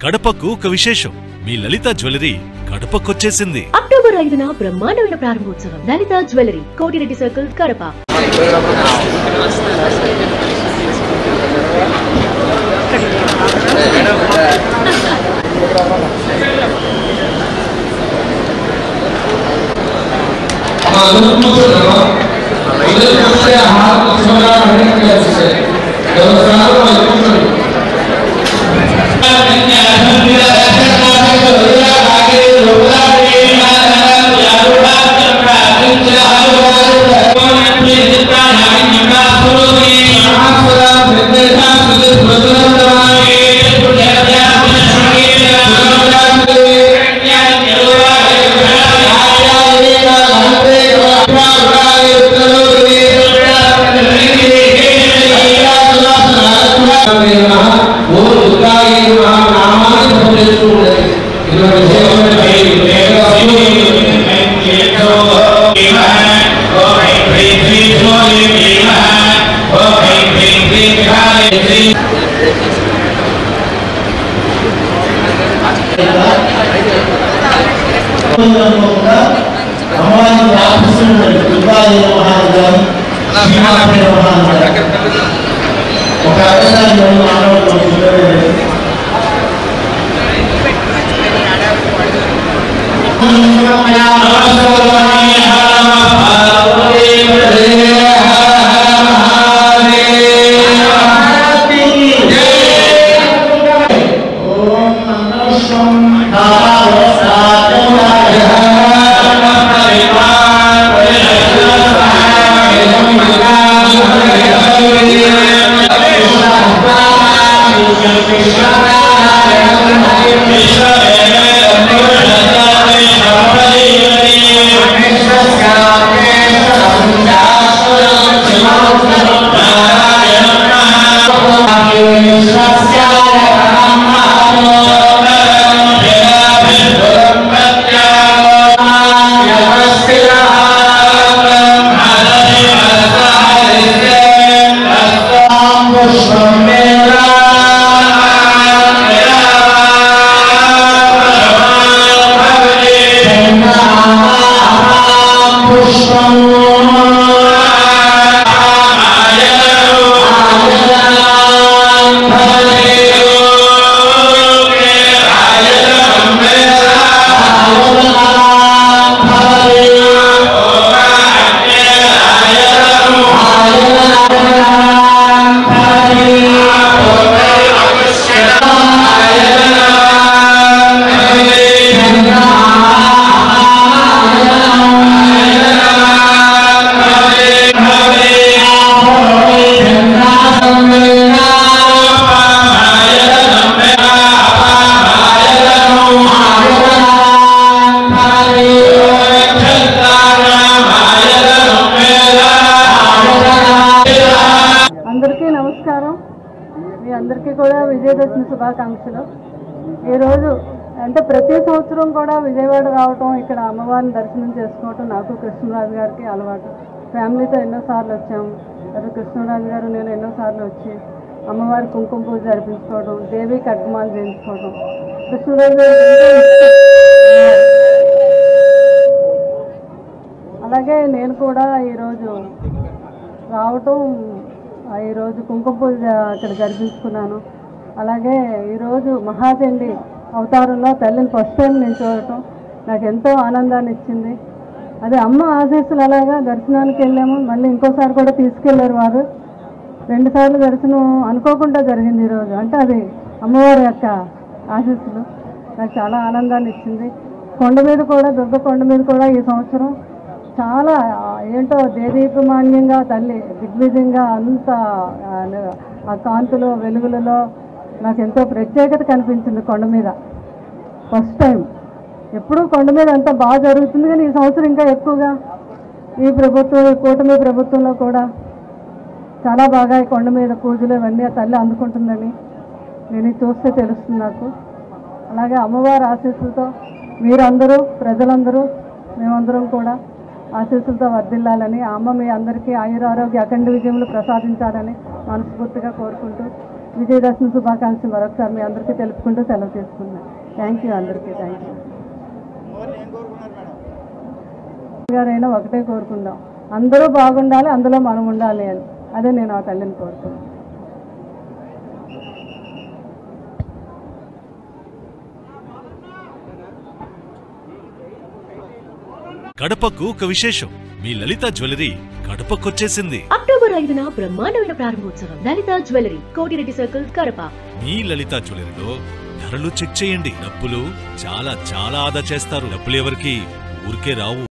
కడపకు ఒక విశేషం మీ లలిత జ్యువెలరీ కడపకొచ్చేసింది అక్టోబర్ ఐదున బ్రహ్మాండమైన ప్రారంభోత్సవం లలిత జ్యువెలరీ కోటిరెడ్డి సర్కిల్ కడప అమ్మవారిని ప్రార్థిస్తున్నది దుర్గాదేవి మహారాజు శ్రీమాత్రే మహారాజు ఒక అర్థాన్ని మానవుడు అందరికీ నమస్కారం మీ అందరికీ కూడా విజయదశమి శుభాకాంక్షలు ఈరోజు అంటే ప్రతి సంవత్సరం కూడా విజయవాడ రావటం ఇక్కడ అమ్మవారిని దర్శనం చేసుకోవటం నాకు కృష్ణరాజు గారికి అలవాటు ఫ్యామిలీతో ఎన్నోసార్లు వచ్చాము అది కృష్ణరాజు గారు నేను ఎన్నోసార్లు వచ్చి అమ్మవారి కుంకుమ పూజ జరిపించుకోవడం దేవి కట్మాలు చేయించుకోవడం కృష్ణరాజు గారు ఎంతో ఇష్టం. అలాగే నేను కూడా ఈరోజు రావటం ఆ ఈరోజు కుంకుమ పూజ అక్కడ జరిపించుకున్నాను అలాగే ఈరోజు మహాచండి అవతారంలో తల్లిని ఫస్ట్ టైం నేను చూడటం నాకు ఎంతో ఆనందాన్ని ఇచ్చింది అదే అమ్మ ఆశీస్సులు అలాగా దర్శనానికి వెళ్ళాము మళ్ళీ ఇంకోసారి కూడా తీసుకెళ్లారు వారు రెండుసార్లు దర్శనం అనుకోకుండా జరిగింది ఈరోజు అంటే అది అమ్మవారి యొక్క ఆశీస్సులు నాకు చాలా ఆనందాన్ని ఇచ్చింది కొండ మీద కూడా దుర్గ కొండ మీద కూడా ఈ సంవత్సరం చాలా ఆ, ఏంటో దేదీపమాన్యంగా తల్లి దిగ్విజయంగా అంత ఆ, ఆ కాంతులో వెలుగులలో నాకు ఎంతో ప్రత్యేకత కనిపించింది కొండ మీద ఫస్ట్ టైం ఎప్పుడూ కొండ మీద అంత బాగా జరుగుతుంది కానీ ఈ సంవత్సరం ఇంకా ఎక్కువగా ఈ ప్రభుత్వం ఈ కూటమి ప్రభుత్వంలో కూడా చాలా బాగా ఈ కొండ మీద పూజలు ఇవన్నీ ఆ తల్లి అందుకుంటుందని నేను ఇది చూస్తే తెలుస్తుంది నాకు అలాగే అమ్మవారి ఆశీస్సులతో మీరందరూ ప్రజలందరూ మేమందరం కూడా ఆశీస్సులతో వర్ధిల్లాలని ఆ అమ్మ మీ అందరికీ ఆయుర ఆరోగ్య అఖండ విజయములు ప్రసాదించాలని మనస్ఫూర్తిగా కోరుకుంటూ విజయదశమి శుభాకాంక్షలు మరొకసారి మీ అందరికీ తెలుపుకుంటూ సెలవు తీసుకున్నాను థ్యాంక్ యూ అందరికీ థ్యాంక్ యూ గారైనా ఒకటే కోరుకుందాం అందరూ బాగుండాలి అందులో మనం ఉండాలి అని అదే నేను ఆ తల్లిని కోరుకున్నాను కడపకు ఒక విశేషం మీ లలిత జ్యువెలరీ కడపకొచ్చేసింది అక్టోబర్ ఐదున బ్రహ్మాండమైన ప్రారంభోత్సవం లలిత జ్యువెలరీ కోటిరెడ్డి సర్కిల్ కడప మీ లలిత జ్యువెలరీలో ధరలు చెక్ చేయండి డబ్బులు చాలా చాలా ఆదా చేస్తారు డబ్బులు ఎవరికి ఊరికే రావు